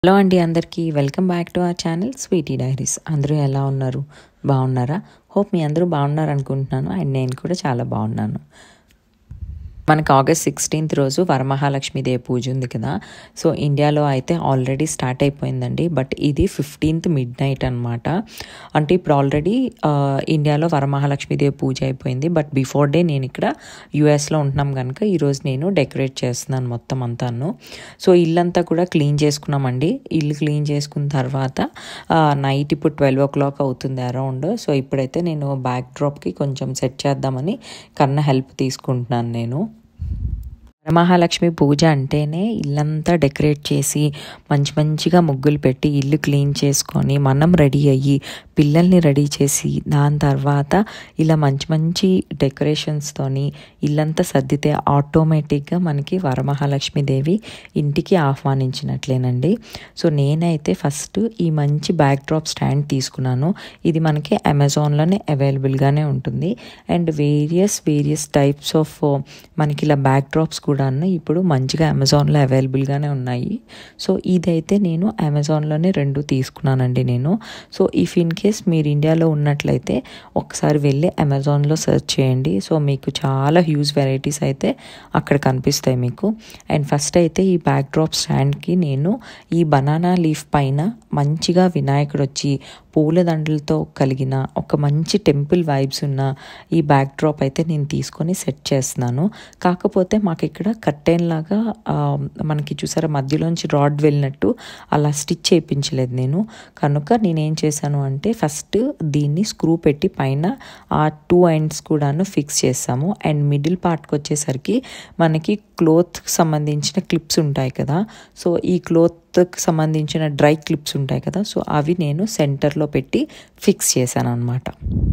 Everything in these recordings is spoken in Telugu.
హలో అండి అందరికీ welcome back to our channel sweety diaries అందరూ ఎలా ఉన్నారు బాగున్నారా హోప్ మీ అందరూ బాగున్నారు అనుకుంటున్నాను అండ్ నేను కూడా చాలా బాగున్నాను మనకు ఆగస్ట్ సిక్స్టీన్త్ రోజు వరమహాలక్ష్మీదేవి పూజ ఉంది కదా సో ఇండియాలో అయితే ఆల్రెడీ స్టార్ట్ అయిపోయిందండి బట్ ఇది ఫిఫ్టీన్త్ మిడ్ నైట్ అనమాట అంటే ఇప్పుడు ఆల్రెడీ ఇండియాలో వరమహాలక్ష్మీదేవి పూజ అయిపోయింది బట్ బిఫోర్ డే నేను ఇక్కడ యూఎస్లో ఉంటున్నాం కనుక ఈరోజు నేను డెకరేట్ చేస్తున్నాను మొత్తం అంతాను సో ఇల్లంతా కూడా క్లీన్ చేసుకున్నామండి ఇల్లు క్లీన్ చేసుకున్న తర్వాత నైట్ ఇప్పుడు ట్వెల్వ్ ఓ క్లాక్ అవుతుంది అరౌండ్ సో ఇప్పుడైతే నేను బ్యాక్ డ్రాప్కి కొంచెం సెట్ చేద్దామని కన్నా హెల్ప్ తీసుకుంటున్నాను నేను వరమహాలక్ష్మి పూజ అంటేనే ఇల్లంతా డెకరేట్ చేసి మంచి మంచిగా ముగ్గులు పెట్టి ఇల్లు క్లీన్ చేసుకొని మనం రెడీ అయ్యి పిల్లల్ని రెడీ చేసి దాని తర్వాత ఇలా మంచి మంచి డెకరేషన్స్తోని ఇల్లంతా సర్దితే ఆటోమేటిక్గా మనకి వరమహాలక్ష్మీదేవి ఇంటికి ఆహ్వానించినట్లేనండి సో నేనైతే ఫస్ట్ ఈ మంచి బ్యాక్ డ్రాప్ స్టాండ్ తీసుకున్నాను ఇది మనకి అమెజాన్లోనే అవైలబుల్గానే ఉంటుంది and various various types of మనకి ఇలా బ్యాక్ డ్రాప్స్ కూడా ఇప్పుడు మంచిగా అమెజాన్లో అవైలబుల్గానే ఉన్నాయి సో ఇదైతే నేను అమెజాన్లోనే రెండు తీసుకున్నానండి నేను సో ఇఫ్ ఇన్ కేస్ మీరు ఇండియాలో ఉన్నట్లయితే ఒకసారి వెళ్ళి అమెజాన్లో సెర్చ్ చేయండి సో మీకు చాలా హ్యూజ్ వెరైటీస్ అయితే అక్కడ కనిపిస్తాయి మీకు అండ్ ఫస్ట్ అయితే ఈ బ్యాక్ డ్రాప్ స్టాండ్కి నేను ఈ బనానా లీఫ్ పైన మంచిగా వినాయకుడు వచ్చి పూలదండలతో కలిగిన ఒక మంచి టెంపుల్ వైబ్స్ ఉన్న ఈ బ్యాక్ డ్రాప్ అయితే నేను తీసుకొని సెట్ చేస్తున్నాను కాకపోతే మాకు ఇక్కడ కర్టెన్ లాగా మనకి చూసారా మధ్యలోంచి రాడ్ వెళ్ళినట్టు అలా స్టిచ్ చేయించలేదు నేను కనుక నేనేం చేశాను అంటే ఫస్ట్ దీన్ని స్క్రూ పెట్టి పైన ఆ టూ ఎండ్స్ కూడాను ఫిక్స్ చేసాము అండ్ మిడిల్ పార్ట్కి వచ్చేసరికి మనకి క్లోత్కి సంబంధించిన క్లిప్స్ ఉంటాయి కదా సో ఈ క్లోత్కి సంబంధించిన డ్రై క్లిప్స్ ఉంటాయి కదా సో అవి నేను సెంటర్లో పెట్టి ఫిక్స్ చేశాను అనమాట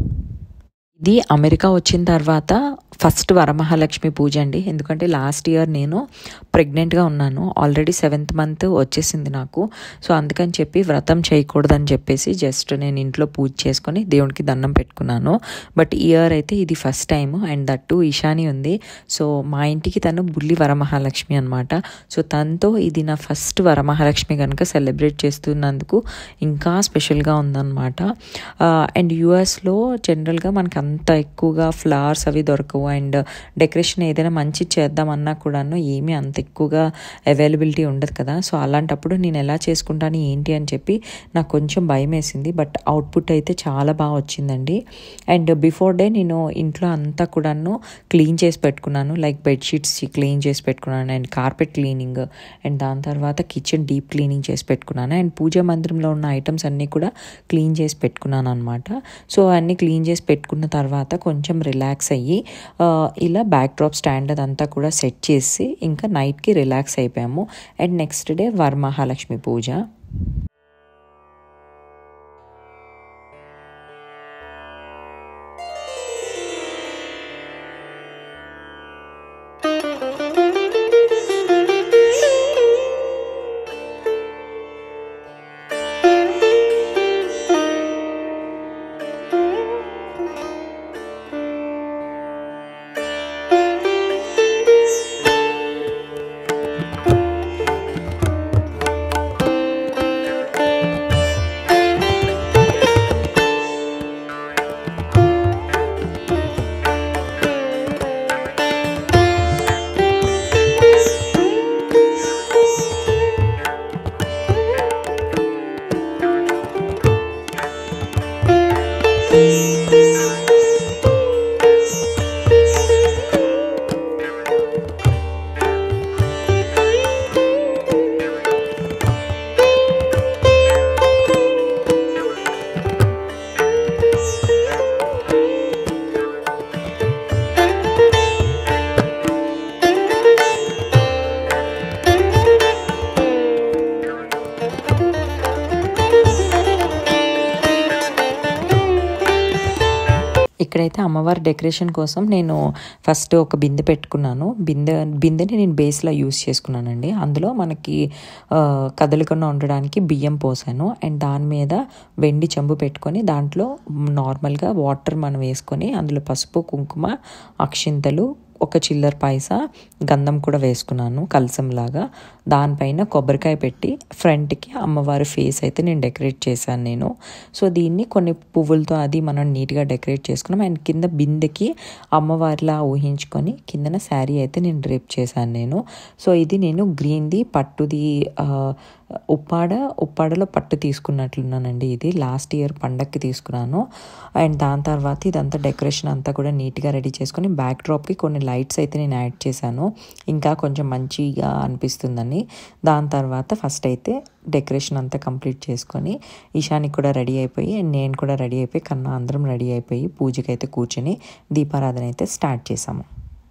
ఇది అమెరికా వచ్చిన తర్వాత ఫస్ట్ వరమహాలక్ష్మి పూజ అండి ఎందుకంటే లాస్ట్ ఇయర్ నేను ప్రెగ్నెంట్గా ఉన్నాను ఆల్రెడీ సెవెంత్ మంత్ వచ్చేసింది నాకు సో అందుకని చెప్పి వ్రతం చేయకూడదని చెప్పేసి జస్ట్ నేను ఇంట్లో పూజ చేసుకొని దేవునికి దండం పెట్టుకున్నాను బట్ ఇయర్ అయితే ఇది first time and that Ishani ఉంది సో మా ఇంటికి తను బుల్లి వరమహాలక్ష్మి అనమాట సో తనతో ఇది నా ఫస్ట్ వరమహాలక్ష్మి కనుక సెలబ్రేట్ చేస్తున్నందుకు ఇంకా స్పెషల్గా ఉందన్నమాట అండ్ యుఎస్లో జనరల్గా మనకి అంత ఎక్కువగా ఫ్లవర్స్ అవి దొరకవు అండ్ డెకరేషన్ ఏదైనా మంచి చేద్దామన్నా కూడాను ఏమీ అంత ఎక్కువగా అవైలబిలిటీ ఉండదు కదా సో అలాంటప్పుడు నేను ఎలా చేసుకుంటాను ఏంటి అని చెప్పి నాకు కొంచెం భయం వేసింది బట్ అవుట్పుట్ అయితే చాలా బాగా వచ్చిందండి అండ్ బిఫోర్ డే నేను ఇంట్లో అంతా కూడాను క్లీన్ చేసి పెట్టుకున్నాను లైక్ బెడ్షీట్స్ క్లీన్ చేసి పెట్టుకున్నాను అండ్ కార్పెట్ క్లీనింగ్ అండ్ దాని తర్వాత కిచెన్ డీప్ క్లీనింగ్ చేసి పెట్టుకున్నాను అండ్ పూజా మందిరంలో ఉన్న ఐటమ్స్ అన్నీ కూడా క్లీన్ చేసి పెట్టుకున్నాను అనమాట సో అన్నీ క్లీన్ చేసి పెట్టుకున్న తర్వాత కొంచెం రిలాక్స్ అయ్యి ఇలా బ్యాక్ డ్రాప్ స్టాండ్ అదంతా కూడా సెట్ చేసి ఇంకా నైట్కి రిలాక్స్ అయిపోయాము and next day Varamahalakshmi Puja ఇక్కడైతే అమ్మవారి డెకరేషన్ కోసం నేను ఫస్ట్ ఒక బిందె పెట్టుకున్నాను బిందె బిందెని నేను బేస్లో యూస్ చేసుకున్నానండి అందులో మనకి కదలకుండా ఉండడానికి బియ్యం పోసాను అండ్ దాని మీద వెండి చెంబు పెట్టుకొని దాంట్లో నార్మల్గా వాటర్ మనం వేసుకొని అందులో పసుపు కుంకుమ అక్షింతలు ఒక చిల్లర పాయస గంధం కూడా వేసుకున్నాను కలసంలాగా దానిపైన కొబ్బరికాయ పెట్టి ఫ్రంట్కి అమ్మవారి ఫేస్ అయితే నేను డెకరేట్ చేశాను నేను సో దీన్ని కొన్ని పువ్వులతో అది మనం నీట్గా డెకరేట్ చేసుకున్నాం అండ్ కింద బిందెకి అమ్మవారిలా ఊహించుకొని కిందన శారీ అయితే నేను డ్రేప్ చేశాను నేను సో ఇది నేను గ్రీన్ది పట్టుది ఆ, ఉప్పాడ ఉప్పాడలో పట్టు తీసుకున్నట్లున్నానండి ఇది లాస్ట్ ఇయర్ పండక్కి తీసుకున్నాను అండ్ దాని తర్వాత ఇదంతా డెకరేషన్ అంతా కూడా నీట్గా రెడీ చేసుకొని బ్యాక్ డ్రాప్కి కొన్ని లైట్స్ అయితే నేను యాడ్ చేశాను ఇంకా కొంచెం మంచిగా అనిపిస్తుందని దాని తర్వాత ఫస్ట్ అయితే డెకరేషన్ అంతా కంప్లీట్ చేసుకొని ఈశానికి కూడా రెడీ అయిపోయి అండ్ నేను కూడా రెడీ అయిపోయి కన్నా అందరం రెడీ అయిపోయి పూజకి అయితే కూర్చొని దీపారాధన అయితే స్టార్ట్ చేసాము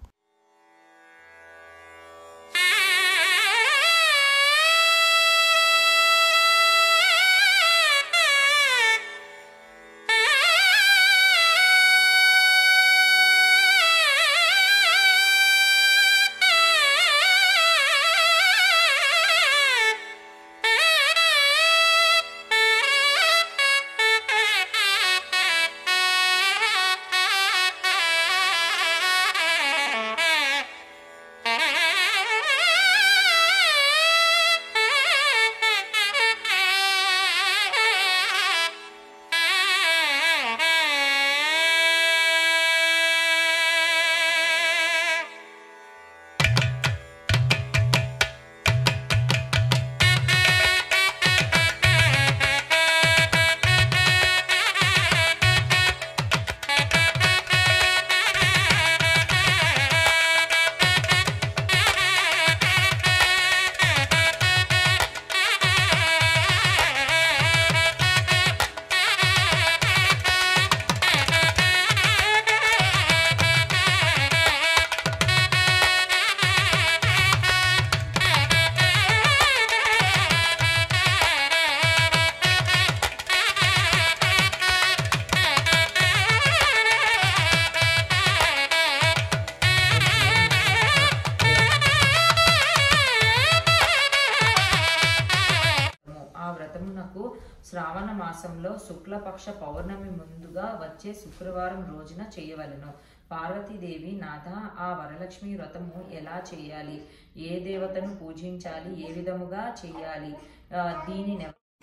ఆ వ్రతమునకు శ్రావణ మాసంలో శుక్లపక్ష పౌర్ణమి ముందుగా వచ్చే శుక్రవారం రోజున చేయవలెను పార్వతీదేవి నాథ ఆ వరలక్ష్మి వ్రతము ఎలా చేయాలి ఏ దేవతను పూజించాలి ఏ విధముగా చేయాలి ఆ, దీనిని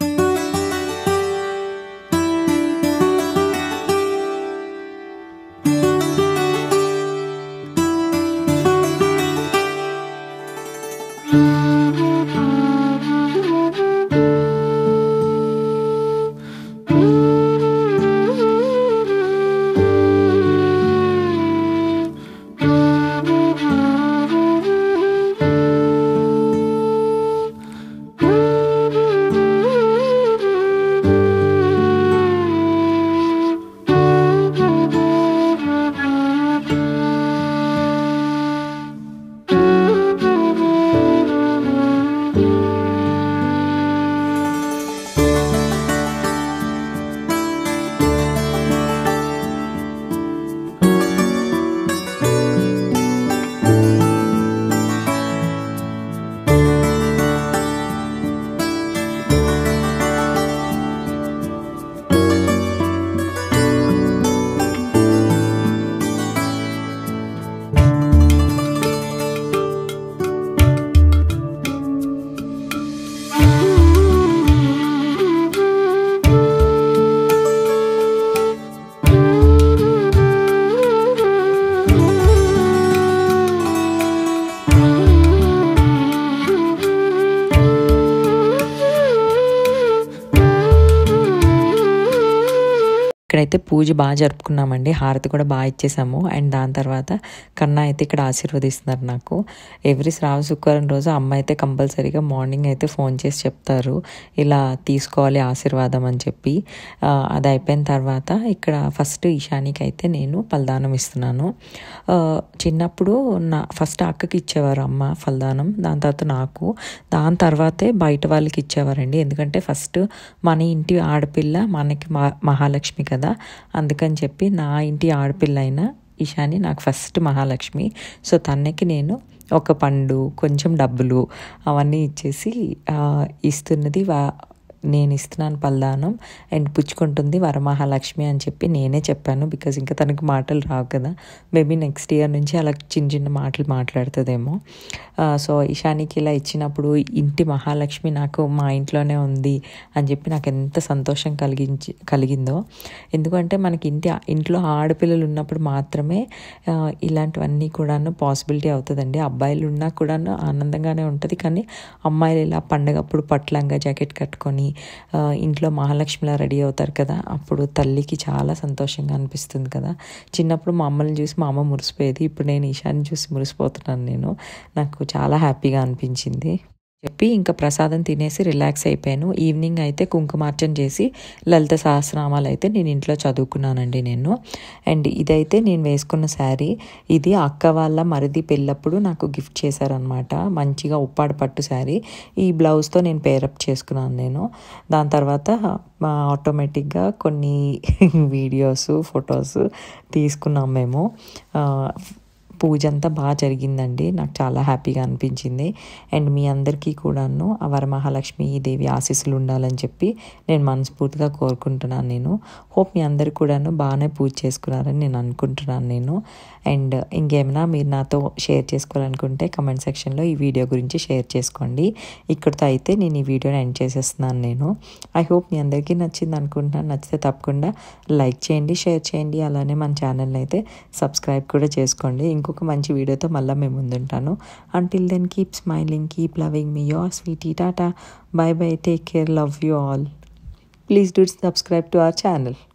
ఇక్కడైతే పూజ బాగా జరుపుకున్నామండి హారతి కూడా బాగా ఇచ్చేసాము అండ్ దాని తర్వాత కన్నా అయితే ఇక్కడ ఆశీర్వదిస్తున్నారు నాకు ఎవ్రీ శ్రావణ శుక్రవారం రోజు అమ్మ అయితే కంపల్సరీగా మార్నింగ్ అయితే ఫోన్ చేసి చెప్తారు ఇలా తీసుకోవాలి ఆశీర్వాదం అని చెప్పి ఆ, అది అయిపోయిన తర్వాత ఇక్కడ ఫస్ట్ ఈశానికి అయితే నేను ఫలదానం ఇస్తున్నాను ఆ, చిన్నప్పుడు నా ఫస్ట్ అక్కకి ఇచ్చేవారు అమ్మ ఫలదానం దాని తర్వాత నాకు దాని తర్వాతే బయట వాళ్ళకి ఇచ్చేవారండి ఎందుకంటే ఫస్ట్ మన ఇంటి ఆడపిల్ల మనకి మా- మహాలక్ష్మి కదా అందుకని చెప్పి నా ఇంటి ఆడపిల్ల అయిన ఈశాని నాకు ఫస్ట్ మహాలక్ష్మి సో తనకి నేను ఒక పండు కొంచెం డబ్బులు అవన్నీ ఇచ్చేసి ఆ, ఇస్తున్నది వా నేను ఇస్తున్నాను పల్దానం అండ్ పుచ్చుకుంటుంది వరమహాలక్ష్మి అని చెప్పి నేనే చెప్పాను బికాజ్ ఇంకా తనకి మాటలు రావు కదా మేబీ నెక్స్ట్ ఇయర్ నుంచి అలా చిన్న చిన్న మాటలు మాట్లాడుతుందేమో సో ఇషానికి ఇలా ఇచ్చినప్పుడు ఇంటి మహాలక్ష్మి నాకు మా ఇంట్లోనే ఉంది అని చెప్పి నాకు ఎంత సంతోషం కలిగించి కలిగిందో ఎందుకంటే మనకి ఇంటి ఇంట్లో ఆడపిల్లలు ఉన్నప్పుడు మాత్రమే ఆ, ఇలాంటివన్నీ కూడాను పాసిబిలిటీ అవుతుందండి అబ్బాయిలు ఉన్నా కూడాను ఆనందంగానే ఉంటుంది కానీ అమ్మాయిలు ఇలా పండగప్పుడు పట్లంగా జాకెట్ కట్టుకొని ఆ, ఇంట్లో మహాలక్ష్మిలా రెడీ అవుతారు కదా అప్పుడు తల్లికి చాలా సంతోషంగా అనిపిస్తుంది కదా చిన్నప్పుడు మా అమ్మని చూసి మా అమ్మ మురిసిపోయేది ఇప్పుడు నేను ఈశాన్ని చూసి మురిసిపోతున్నాను నేను నాకు చాలా హ్యాపీగా అనిపించింది చెప్పి ఇంకా ప్రసాదం తినేసి రిలాక్స్ అయిపోయాను ఈవినింగ్ అయితే కుంకుమార్చన చేసి లలిత సహస్రనామాలు అయితే నేను ఇంట్లో చదువుకున్నానండి నేను అండ్ ఇదైతే నేను వేసుకున్న శారీ ఇది అక్క వాళ్ళ మరిది పెళ్ళప్పుడు నాకు గిఫ్ట్ చేశారనమాట మంచిగా ఉప్పాడు పట్టు శారీ ఈ బ్లౌజ్తో నేను పేరప్ చేసుకున్నాను నేను దాని తర్వాత మా ఆటోమేటిక్గా కొన్ని వీడియోస్ ఫొటోస్ తీసుకున్నాం మేము ఆ, పూజ అంతా బాగా జరిగిందండి నాకు చాలా హ్యాపీగా అనిపించింది అండ్ మీ అందరికీ కూడాను ఆ వరమహాలక్ష్మి దేవి ఆశీస్సులు ఉండాలని చెప్పి నేను మనస్ఫూర్తిగా కోరుకుంటున్నాను నేను హోప్ మీ అందరు కూడాను బాగానే పూజ చేసుకున్నారని నేను అనుకుంటున్నాను నేను అండ్ ఇంకేమైనా మీరు నాతో షేర్ చేసుకోవాలనుకుంటే కమెంట్ సెక్షన్లో ఈ వీడియో గురించి షేర్ చేసుకోండి ఇక్కడితో అయితే నేను ఈ వీడియోని ఎండ్ చేసేస్తున్నాను నేను ఐ హోప్ మీ అందరికీ నచ్చింది అనుకుంటున్నాను నచ్చితే తప్పకుండా లైక్ చేయండి షేర్ చేయండి అలానే మన ఛానల్ని అయితే సబ్స్క్రైబ్ కూడా చేసుకోండి ఇంకొక మంచి వీడియోతో మళ్ళీ మేము ముందుంటాను until then keep smiling keep loving మీ your sweety tata bye bye take care love you all please do subscribe to our channel